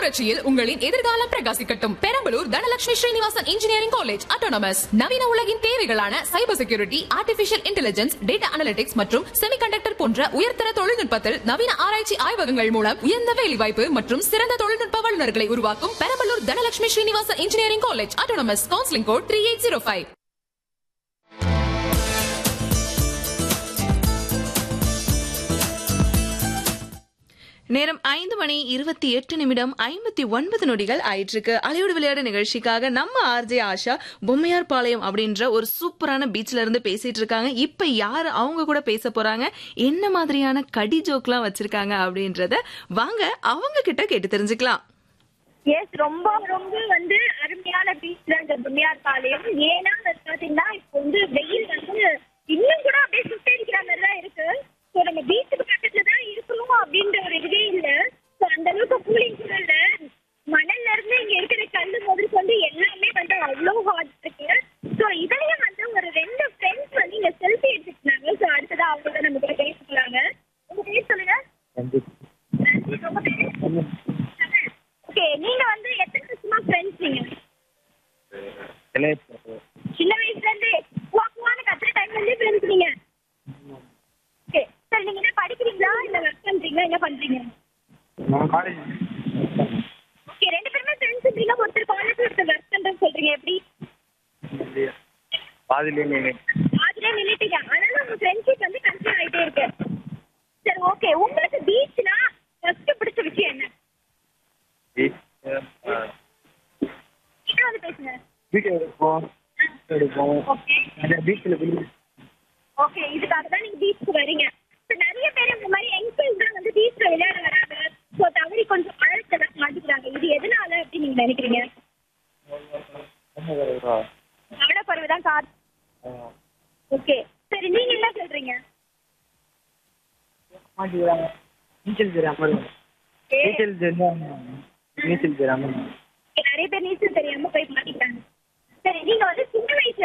புரட்சியில் உங்களின் எதிர்காலம் பிரகாசிக்கட்டும் Perambalur Dhanalakshmi Srinivasan engineering college autonomous நவீன உலகின் தேவைகளான cyber security artificial intelligence data analytics மற்றும் செமிகண்டக்டர் போன்ற உயர்தர தொழில்நுட்பத்தில் நவீன ஆராய்ச்சி ஆய்வகங்கள் மூலம் உயர்ந்த வேலைவாய்ப்பு மற்றும் சிறந்த தொழில்நுட்ப வல்லுநர்களை உருவாக்கும் Perambalur Dhanalakshmi Srinivasan engineering college autonomous counselling code three eight zero five நேரம் ஐந்து மணி இருபத்தி எட்டு நிமிடம் ஐம்பத்தி ஒன்பது நொடிகள் ஆயிட்டிருக்கு அலையோடு விளையாடு நிகழ்ச்சிக்காக நம்ம ஆர்ஜே ஆஷா பொம்மையார் பாளையம் அப்படின்ற ஒரு சூப்பரான பீச்ல இருந்து பேசிட்டு இருக்காங்க இப்ப யார் அவங்க கூட பேச போறாங்க என்ன மாதிரியான கடி ஜோக்லாம் வச்சிருக்காங்க அப்படின்றத வாங்க அவங்க கிட்ட கேட்டு தெரிஞ்சுக்கலாம் எஸ் ரொம்ப ரொம்ப வந்து அருமையான பீச் தான் இந்த பொம்மையார் பாளையம் ஏன்னா வந்து பாத்தீங்கன்னா இப்போ வந்து வெயில் வந்து இன்னும் கூட அப்படியே சுட்டடிக்கிற மாதிரி தான் இருக்கு ஸோ நம்ம பீச்சுக்கு பக்கத்துல தான் இருக்கணும் அப்படின்ற ஒரு இதுவே இல்ல ஸோ அந்த அளவுக்கு கூலிங் கூட இல்ல மணல்ல இருந்து இங்க இருக்கிற கல்லு முதல் கொண்டு எல்லாமே வந்து அவ்வளோ ஹாட் இருக்கு ஸோ இதுலயும் வந்து ஒரு ரெண்டு ஃப்ரெண்ட்ஸ் வந்து இங்க செல்ஃபி எடுத்துக்கிட்டாங்க ஸோ அடுத்ததா அவங்க தான் நம்ம கூட பேச போறாங்க உங்க பேர் சொல்லுங்க உங்க பேரு? ஓகே நீங்க வந்து எத்தனை வருஷமா ஃப்ரெண்ட்ஸ் நீங்க சின்ன வயசுல இருந்து வாக்குவான கத்துற டைம்ல இருந்தே ஃப்ரெண்ட்ஸ் நீங்க ஓகே சரி நீங்க என்ன படிக்கிறீங்களா இல்ல ஒர்க் பண்றீங்களா என்ன பண்றீங்க நான் காலேஜ் ஓகே ரெண்டு பேருமே ஃப்ரெண்ட்ஸ்ன்றீங்க ஒருத்தர் காலேஜ் ஒருத்தர் ஒர்க் பண்றேன்னு சொல்றீங்க எப்படி பாதிலே நீங்க அதுல நின்னுட்டீங்க ஆனாலும் உங்க ஃப்ரெண்ட்ஷிப் வந்து கண்டினியூ ஆயிட்டே இருக்கு சரி ஓகே உங்களுக்கு பீச்னா ஃபர்ஸ்ட் பிடிச்ச விஷயம் என்ன கிட்ட வந்து பேசுங்க வீடியோ எடுப்போம் எடுப்போம் ஓகே நிறைய பீச்சில் போய் ஓகே இதுக்காக தான் நீங்க பீச்சுக்கு வரீங்க இப்ப நிறைய பேர் இந்த மாதிரி யங்ஸ்டர்ஸ் தான் வந்து பீச்ல விளையாட வராங்க ஸோ தவறி கொஞ்சம் ஆழத்துல மாட்டிக்கிறாங்க இது எதனால அப்படின்னு நீங்க நினைக்கிறீங்க கவனப்பருவு தான் கார் ஓகே சரி நீங்க என்ன சொல்றீங்க மாட்டிக்கிறாங்க நீச்சல் தெரியாம நீச்சல் தெரியாம நீச்சல் தெரியாம நிறைய பேர் நீச்சல் தெரியாம போய் மாட்டிக்கிறாங்க சரி நீங்க வந்து சின்ன வயசுல